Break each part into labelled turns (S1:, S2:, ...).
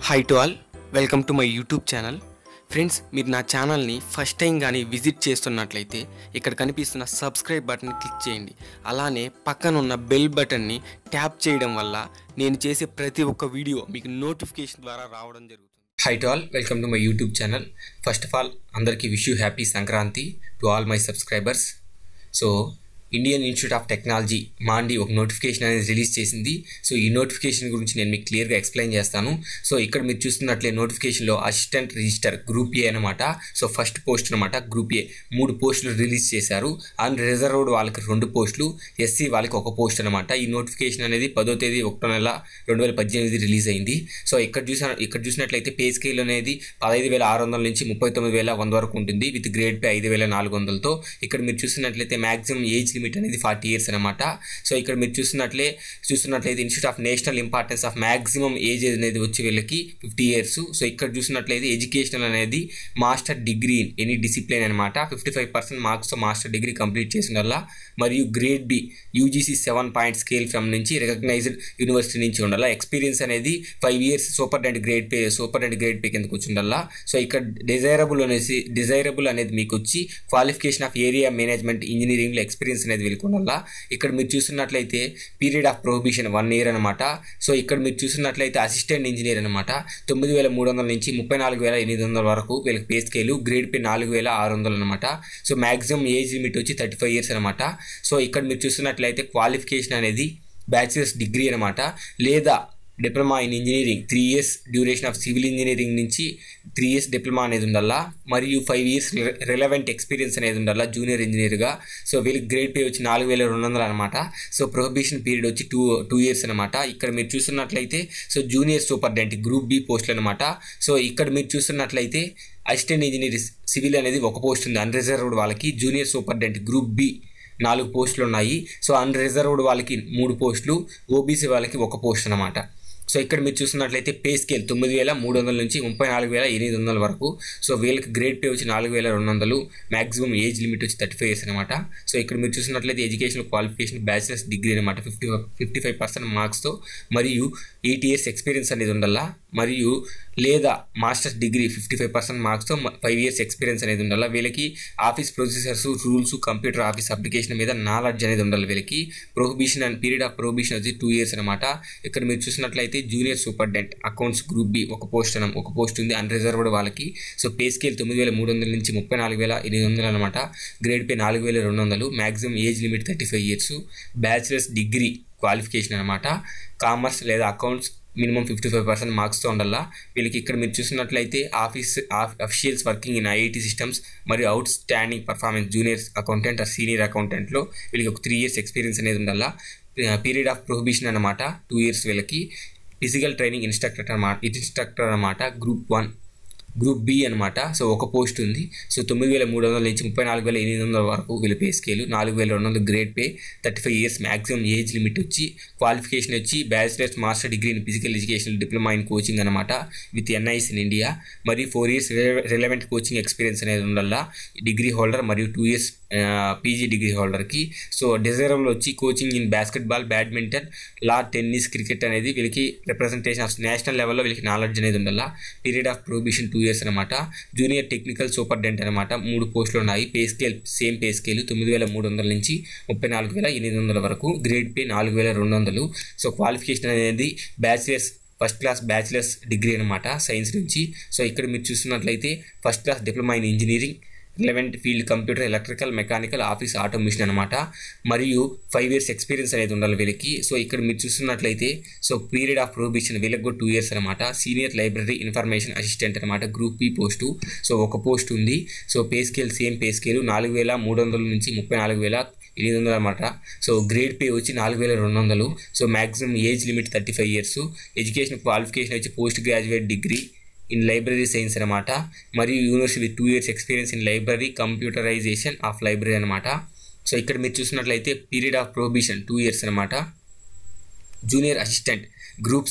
S1: hi to all welcome to my YouTube channel friends మీరు నా ఛానల్ని ఫస్ట్ టైం కానీ విజిట్ చేస్తున్నట్లయితే ఇక్కడ కనిపిస్తున్న సబ్స్క్రైబ్ బటన్ క్లిక్ చేయండి అలానే పక్కన ఉన్న బెల్ బటన్ని ట్యాప్ చేయడం వల్ల నేను చేసే ప్రతి ఒక్క వీడియో మీకు నోటిఫికేషన్ ద్వారా రావడం జరుగుతుంది hi to all welcome to my YouTube channel first of all అందరికీ wish you happy Sankranti to all my subscribers so Indian Institute of Technology Mandi ఒక నోటిఫికేషన్ అనేది రిలీజ్ చేసింది సో ఈ నోటిఫికేషన్ గురించి నేను మీకు క్లియర్గా ఎక్స్ప్లెయిన్ చేస్తాను సో ఇక్కడ మీరు చూస్తున్నట్లే నోటిఫికేషన్లో అసిస్టెంట్ రిజిస్టర్ గ్రూప్ ఏ అనమాట సో ఫస్ట్ పోస్ట్ అనమాట గ్రూప్ ఏ మూడు పోస్టులు రిలీజ్ చేశారు అండ్ రిజర్వ్డ్ వాళ్ళకి రెండు పోస్టులు ఎస్సీ వాళ్ళకి ఒక పోస్ట్ అనమాట ఈ నోటిఫికేషన్ అనేది పదో తేదీ ఒకటో నెల రెండు వేల పద్దెనిమిది రిలీజ్ అయింది సో ఇక్కడ చూసిన ఇక్కడ చూసినట్లయితే పే స్కేల్ అనేది పదహైదు వేల ఆరు వందల నుంచి ముప్పై తొమ్మిది వేల వంద వరకు ఉంటుంది విత్ గ్రేడ్ పే ఐదు వేల నాలుగు వందలతో ఇక్కడ మీరు చూస్తున్నట్లయితే మాక్సిమం ఏజ్ లిమిట్ అనేది ఫార్టీ ఇయర్స్ అనమాట సో ఇక్కడ మీరు చూస్తున్నట్లే చూస్తున్నట్లయితే institute of national importance of maximum age అనేది వచ్చి వీళ్ళకి ఫిఫ్టీ ఇయర్స్ సో ఇక్కడ చూసినట్లయితే ఎడ్యుకేషనల్ అనేది మాస్టర్ డిగ్రీ ఎనీ డిసిప్లిన్ అనమాట ఫిఫ్టీ ఫైవ్ పర్సెంట్ మార్క్స్తో మాస్టర్ డిగ్రీ కంప్లీట్ చేసిన వల్ల మరియు grade B UGC seven point scale from నుంచి రికగ్నైజ్డ్ యూనివర్సిటీ నుంచి ఉండాలా ఎక్స్పీరియన్స్ అనేది five years super and grade pay super and grade pay కిందకు వచ్చి ఉండాలా సో ఇక్కడ డిజైరబుల్ అనేసి డిజైరబుల్ అనేది మీకు వచ్చి క్వాలిఫికేషన్ ఆఫ్ ఏరియా మేనేజ్మెంట్ ఇంజనీరింగ్లో ఎక్స్పీరియన్స్ అనేది వెళ్ళుకోవాలా ఇక్కడ మీరు చూస్తున్నట్లయితే period of prohibition one year అనమాట సో ఇక్కడ మీరు చూస్తున్నట్లయితే అసిస్టెంట్ ఇంజనీర్ అనమాట తొమ్మిది వేల మూడు వందల నుంచి ముప్పై నాలుగు వేల ఎనిమిది వందల వరకు వీళ్ళకి పే స్కేలు గ్రేడ్ పే నాలుగు వేల ఆరు వందలు అనమాట సో మ్యాక్సిమం ఏజ్ లిమిట్ వచ్చి థర్టీ ఫైవ్ ఇయర్స్ అనమాట సో ఇక్కడ మీరు చూస్తున్నట్లయితే క్వాలిఫికేషన్ అనేది బ్యాచిలర్స్ డిగ్రీ అనమాట లేదా diploma in engineering three years duration of civil engineering నుంచి త్రీ ఇయర్స్ డిప్లొమా అనేది ఉండాలా మరియు ఫైవ్ ఇయర్స్ రిలవెంట్ ఎక్స్పీరియన్స్ అనేది ఉండాలా జూనియర్ ఇంజనీర్గా సో వీళ్ళకి గ్రేడ్ పే వచ్చి నాలుగు వేల రెండు వందలు అనమాట సో ప్రొహిబిషన్ పీరియడ్ వచ్చి టూ టూ ఇయర్స్ అనమాట ఇక్కడ మీరు చూస్తున్నట్లయితే so junior superintendent group B పోస్టులు అనమాట సో ఇక్కడ మీరు చూస్తున్నట్లయితే అసిస్టెంట్ ఇంజనీర్ సివిల్ అనేది ఒక పోస్ట్ ఉంది అన్రిజర్వ్డ్ వాళ్ళకి జూనియర్ సూపర్డెంట్ గ్రూప్ బి నాలుగు పోస్టులు ఉన్నాయి సో అన్రిజర్వ్డ్ వాళ్ళకి మూడు పోస్టులు ఓబీసీ వాళ్ళకి ఒక పోస్ట్ అనమాట సో ఇక్కడ మీరు చూస్తున్నట్లయితే పే స్కేల్ తొమ్మిది వేల మూడు వందల నుంచి ముప్పై నాలుగు వేల ఎనిమిది వందల వరకు సో వీళ్ళకి గ్రేడ్ పే వచ్చి నాలుగు వేల రెండు వందలు మాక్సిమం ఏజ్ లిమిట్ వచ్చి థర్టీ ఫైవ్ ఇయర్స్ అనమాట సో ఇక్కడ మీరు చూస్తున్నట్లయితే ఎడ్యుకేషన్ క్వాలిఫికేషన్ బ్యాచిలర్స్ డిగ్రీ అనమాట ఫిఫ్టీ ఫిఫ్టీ ఫైవ్ పర్సెంట్ మార్క్స్తో మరియు ఎయిట్ ఇయర్స్ ఎక్స్పీరియన్స్ అనేది ఉండాలా మరియు లేదా master's degree fifty five percent మార్క్స్తో ఫైవ్ ఇయర్స్ ఎక్స్పీరియన్స్ అనేది ఉండాలి వీళ్ళకి office procedures rules computer office application మీద నాలెడ్జ్ అనేది ఉండాలి వీళ్ళకి prohibition and period of prohibition వచ్చి టూ ఇయర్స్ అనమాట ఇక్కడ మీరు చూసినట్లయితే junior superintendent accounts group B ఒక పోస్ట్ అన ఒక పోస్ట్ ఉంది అన్రిజర్వ్డ్ వాళ్ళకి సో పే స్కేల్ తొమ్మిది వేల మూడు వందల నుంచి ముప్పై నాలుగు వేల ఎనిమిది వందలు అనమాట గ్రేడ్ పే నాలుగు వేల రెండు వందలు maximum age limit thirty five years bachelor's degree qualification అనమాట కామర్స్ లేదా accounts minimum fifty five percent మార్క్స్తో ఉండాలా వీళ్ళకి ఇక్కడ మీరు చూసినట్లయితే office officials working in IIT systems మరియు outstanding performance junior accountant or senior అకౌంటెంట్లో వీళ్ళకి ఒక త్రీ ఇయర్స్ ఎక్స్పీరియన్స్ అనేది ఉండాలా పీరియడ్ ఆఫ్ ప్రొహిబిషన్ అనమాట టూ ఇయర్స్ వీళ్ళకి ఫిజికల్ ట్రైనింగ్ ఇన్స్ట్రక్టర్ అనమాట ఇన్స్ట్రక్టర్ అనమాట గ్రూప్ వన్ గ్రూప్ బి అనమాట సో ఒక పోస్ట్ ఉంది సో తొమ్మిది వేల మూడు వందల నుంచి ముప్పై నాలుగు వేల ఎనిమిది వందల వరకు వీళ్ళ పే స్కేలు నాలుగు వేల రెండు వందల grade pay thirty five years maximum age limit వచ్చి క్వాలిఫికేషన్ వచ్చి bachelor's master degree in physical education diploma in coaching అనమాట విత్ ఎన్ఐఎస్ ఇన్ ఇండియా మరియు four years relevant coaching experience అనేది ఉండాలా డిగ్రీ హోల్డర్ మరియు టూ ఇయర్స్ పీజీ డిగ్రీ హోల్డర్కి so desirable వచ్చి coaching in basketball badminton lawn tennis cricket అనేది వీళ్ళకి representation of national లెవెల్లో వీళ్ళకి నాలెడ్జ్ అనేది ఉండాలా period of prohibition two years అనమాట జూనియర్ టెక్నికల్ సూపర్డెంట్ అనమాట మూడు పోస్టులు ఉన్నాయి pay scale same pay scale తొమ్మిది వేల మూడు వందల నుంచి ముప్పై నాలుగు వేల ఎనిమిది వందల వరకు గ్రేడ్ పే నాలుగు వేల రెండు వందలు సో క్వాలిఫికేషన్ అనేది bachelor's first class bachelor's degree అనమాట సైన్స్ నుంచి సో ఇక్కడ మీరు చూస్తున్నట్లయితే first class diploma in engineering relevant field computer electrical mechanical office automation అనమాట మరియు ఫైవ్ ఇయర్స్ ఎక్స్పీరియన్స్ అనేది ఉండాలి వీళ్ళకి సో ఇక్కడ మీరు చూస్తున్నట్లయితే సో పీరియడ్ ఆఫ్ ప్రొహిబిషన్ వీళ్ళకి కూడా టూ ఇయర్స్ అనమాట సీనియర్ లైబ్రరీ ఇన్ఫర్మేషన్ అసిస్టెంట్ అనమాట గ్రూప్ పి పోస్టు సో ఒక పోస్ట్ ఉంది so pay scale same pay scale నాలుగు వేల మూడు వందల నుంచి ముప్పై నాలుగు వేల ఎనిమిది వందలు అనమాట సో గ్రేడ్ పే వచ్చి నాలుగు వేల రెండు వందలు so maximum age limit thirty five years education qualification వచ్చి post graduate degree in library science అనమాట మరియు university two years experience in library computerisation of library అనమాట సో ఇక్కడ మీరు చూసినట్లయితే period of prohibition two years అనమాట junior assistant group C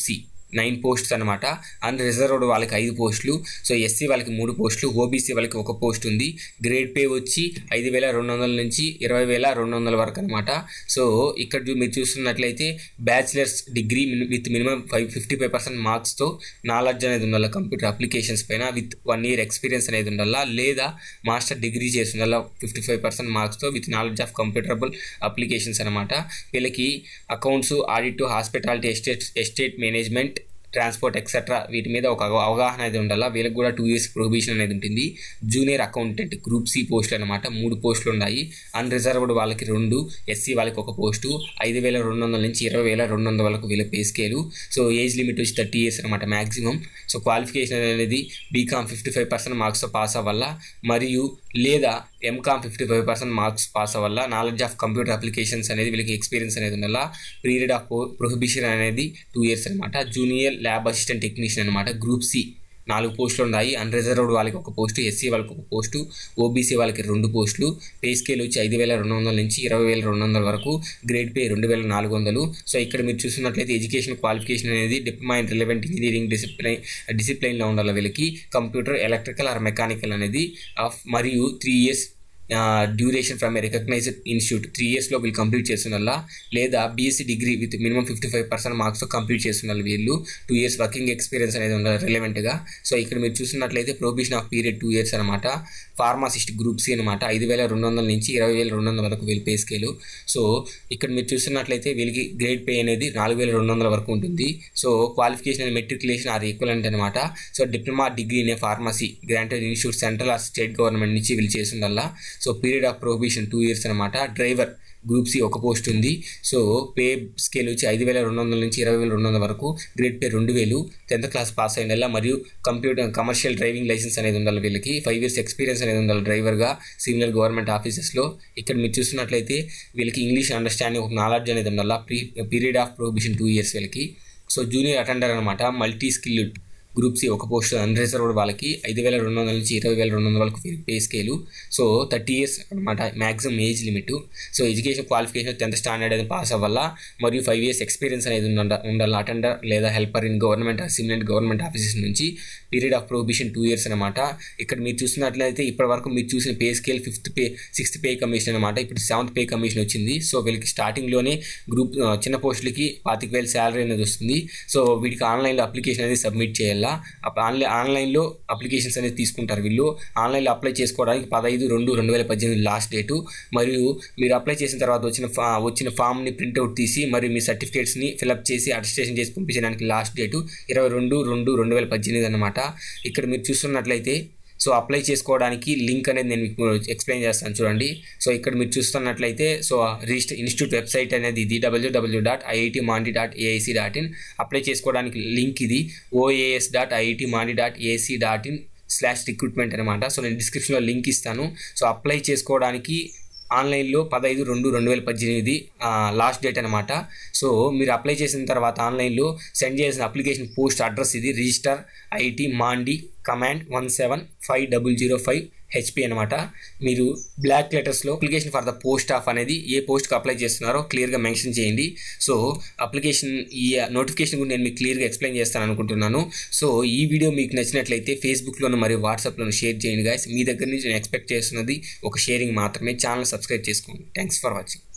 S1: nine posts అనమాట అన్ reserved వాళ్ళకి ఐదు పోస్టులు సో ఎస్సీ వాళ్ళకి మూడు పోస్టులు ఓబీసీ వాళ్ళకి ఒక పోస్ట్ ఉంది గ్రేడ్ పే వచ్చి ఐదు వేల రెండు వందల నుంచి ఇరవై వేల రెండు వందల వరకు అనమాట సో ఇక్కడ చూ- మీరు చూస్తున్నట్లయితే bachelor's degree with minimum five fifty five percent మార్క్స్తో నాలెడ్జ్ అనేది ఉండాలి కంప్యూటర్ అప్లికేషన్స్ పైన విత్ వన్ ఇయర్ ఎక్స్పీరియన్స్ అనేది ఉండాలా లేదా మాస్టర్ డిగ్రీ చేసి ఉండాలా ఫిఫ్టీ ఫైవ్ పర్సెంట్ మార్క్స్తో విత్ నాలెడ్జ్ ఆఫ్ కంప్యూటరబుల్ అప్లికేషన్స్ అనమాట వీళ్ళకి accounts audit hospitality estate estate management transport etcetera వీటి మీద ఒక అవ- అవగాహన అనేది ఉండాలా వీళ్ళకి కూడా టూ ఇయర్స్ ప్రొహిబిషన్ అనేది ఉంటుంది జూనియర్ అకౌంటెంట్ గ్రూప్ సి పోస్టులు అనమాట మూడు పోస్టులు ఉన్నాయి అన్రిజర్వ్డ్ వాళ్ళకి రెండు ఎస్సీ వాళ్ళకి ఒక పోస్టు ఐదు వేల రెండు వందల నుంచి ఇరవై వేల రెండు వందల వరకు వీళ్ళ pay scale so age limit వచ్చి థర్టీ ఇయర్స్ అనమాట మ్యాక్సిమం సో క్వాలిఫికేషన్ అనేది బీకామ్ ఫిఫ్టీ ఫైవ్ పర్సెంట్ మార్క్స్తో పాస్ అవ్వాల మరియు లేదా MCom fifty five percent marks pass అవ్వాల నాలెడ్జ్ ఆఫ్ కంప్యూటర్ అప్లికేషన్స్ అనేది వీళ్ళకి ఎక్స్పీరియన్స్ అనేది ఉండాలా పీరియడ్ ఆఫ్ ప్రొహిబిషన్ అనేది టూ ఇయర్స్ అనమాట జూనియర్ ల్యాబ్ అసిస్టెంట్ టెక్నీషియన్ అనమాట గ్రూప్ సి నాలుగు పోస్టులు ఉన్నాయి అన్రిజర్వ్డ్ వాళ్ళకి ఒక పోస్టు ఎస్సీ వాళ్ళకి ఒక పోస్టు ఓబీసీ వాళ్ళకి రెండు పోస్టులు పే స్కేల్ వచ్చి ఐదు వేల రెండు వందల నుంచి ఇరవై వేల రెండు వందల వరకు గ్రేడ్ పే రెండు వేల నాలుగు వందలు సో ఇక్కడ మీరు చూస్తున్నట్లయితే ఎడ్యుకేషన్ క్వాలిఫికేషన్ అనేది diploma in relevant engineering discipline డిసిప్లైన్లో ఉండాలి వీళ్ళకి కంప్యూటర్ ఎలక్ట్రికల్ ఆర్ మెకానికల్ అనేది ఆఫ్ మరియు three years duration from a recognised institute three ఇయర్స్లో వీళ్ళు కంప్లీట్ చేస్తున్నలా లేదా BSc degree with minimum fifty five percent మార్క్స్తో కంప్లీట్ చేస్తున్నారు వీళ్ళు టూ ఇయర్స్ వర్కింగ్ ఎక్స్పీరియన్స్ అనేది ఉండాలి రిలవెంట్గా సో ఇక్కడ మీరు చూస్తున్నట్లయితే probation of period two years అనమాట ఫార్మాసిస్ట్ గ్రూప్ సి అనమాట ఐదు వేల రెండు వందల నుంచి ఇరవై వేల రెండు వందల వరకు వీళ్ళు పే స్కేలు సో ఇక్కడ మీరు చూస్తున్నట్లయితే వీళ్ళకి గ్రేడ్ పే అనేది నాలుగు వేల రెండు వందల వరకు ఉంటుంది so qualification and matriculation or equivalent అనమాట so diploma degree in pharmacy granted institute central or state government నుంచి వీళ్ళు చేసిందల్లా so period of prohibition two years అనమాట డ్రైవర్ గ్రూప్ సి ఒక పోస్ట్ ఉంది సో పే స్కేల్ వచ్చి ఐదు వేల రెండు వందల నుంచి ఇరవై వేల రెండు వందల వరకు గ్రేడ్ పే రెండు వేలు టెన్త్ క్లాస్ పాస్ అయిన మరియు కంప్యూటర్ కమర్షియల్ డ్రైవింగ్ లైసెన్స్ అనేది ఉండాలి వీళ్ళకి ఫైవ్ ఇయర్స్ ఎక్స్పీరియన్స్ అనేది ఉండాలి డ్రైవర్గా సీనియర్ గవర్నమెంట్ ఆఫీసెస్లో ఇక్కడ మీరు చూస్తున్నట్లయితే వీళ్ళకి ఇంగ్లీష్ అండర్స్టాండింగ్ ఒక నాలెడ్జ్ అనేది ఉండాలి pre period of prohibition two years వీళ్ళకి సో జూనియర్ అటెండర్ అనమాట మల్టీ స్కిల్డ్ గ్రూప్ సి ఒక పోస్ట్ అన్రిజర్వ్డ్ వాళ్ళకి ఐదు వేల రెండు వందల నుంచి ఇరవై వేల రెండు వందల వరకు pay scale so thirty years అనమాట maximum age limit so education qualification tenth standard అనేది పాస్ అవ్వాలా మరియు ఫైవ్ ఇయర్స్ ఎక్స్పీరియన్స్ అనేది ఉండ ఉండాలి అటెండర్ లేదా helper in government similar government offices నుంచి period of prohibition two years అనమాట ఇక్కడ మీరు చూసినట్లయితే ఇప్పటి వరకు మీరు చూసిన pay scale fifth pay sixth pay commission అనమాట ఇప్పుడు సెవెంత్ పే కమిషన్ వచ్చింది సో వీళ్ళకి స్టార్టింగ్లోనే గ్రూప్ ఆ, చిన్న పోస్టులకి పాతిక వేల శాలరీ అనేది వస్తుంది సో వీటికి ఆన్లైన్లో అప్లికేషన్ అనేది సబ్మిట్ చేయాలా అప్పుడు ఆన్లైన్ ఆన్లైన్లో అప్లికేషన్స్ అనేది తీసుకుంటారు వీళ్ళు ఆన్లైన్లో అప్లై చేసుకోవడానికి పదహైదు రెండు రెండు వేల పద్దెనిమిది లాస్ట్ డేటు మరియు మీరు అప్లై చేసిన తర్వాత వచ్చిన ఫా వచ్చిన ఫామ్ని ప్రింట్అవుట్ తీసి మరియు మీ సర్టిఫికేట్స్ని ఫిలప్ చేసి అటెస్టేషన్ చేసి పంపించడానికి లాస్ట్ డేటు ఇరవై రెండు రెండు రెండు వేల పద్దెనిమిది అనమాట ఇక్కడ మీరు చూస్తున్నట్లయితే సో అప్లై చేసుకోవడానికి లింక్ అనేది నేను మీకు ఎక్స్ప్లెయిన్ చేస్తాను చూడండి సో ఇక్కడ మీరు చూస్తున్నట్లయితే సో రిజిస్టర్ ఇన్స్టిట్యూట్ వెబ్సైట్ అనేది ఇది WWW dot IIT Mandi dot AIC dot in apply చేసుకోవడానికి లింక్ ఇది OAS dot IIT Mandi dot AC dot in slash recruitment అనమాట సో నేను డిస్క్రిప్షన్లో లింక్ ఇస్తాను సో అప్లై చేసుకోవడానికి ఆన్లైన్లో పదహైదు రెండు రెండు వేల పద్దెనిమిది లాస్ట్ డేట్ అనమాట సో మీరు అప్లై చేసిన తర్వాత ఆన్లైన్లో సెండ్ చేసిన అప్లికేషన్ పోస్ట్ అడ్రస్ ఇది registrar IT Mandi Kamand one seven five double zero five HP అనమాట మీరు బ్లాక్ లెటర్స్లో application for the post of అనేది ఏ పోస్ట్కి అప్లై చేస్తున్నారో క్లియర్గా మెన్షన్ చేయండి సో అప్లికేషన్ ఈ నోటిఫికేషన్ కూడా నేను మీకు క్లియర్గా ఎక్స్ప్లెయిన్ చేస్తాను అనుకుంటున్నాను సో ఈ వీడియో మీకు నచ్చినట్లయితే ఫేస్బుక్లోను మరియు వాట్సాప్లోను షేర్ చేయండి గాయస్ మీ దగ్గర నుంచి నేను ఎక్స్పెక్ట్ చేస్తున్నది ఒక షేరింగ్ మాత్రమే ఛానల్ సబ్స్క్రైబ్ చేసుకోండి థ్యాంక్స్ ఫర్ వాచింగ్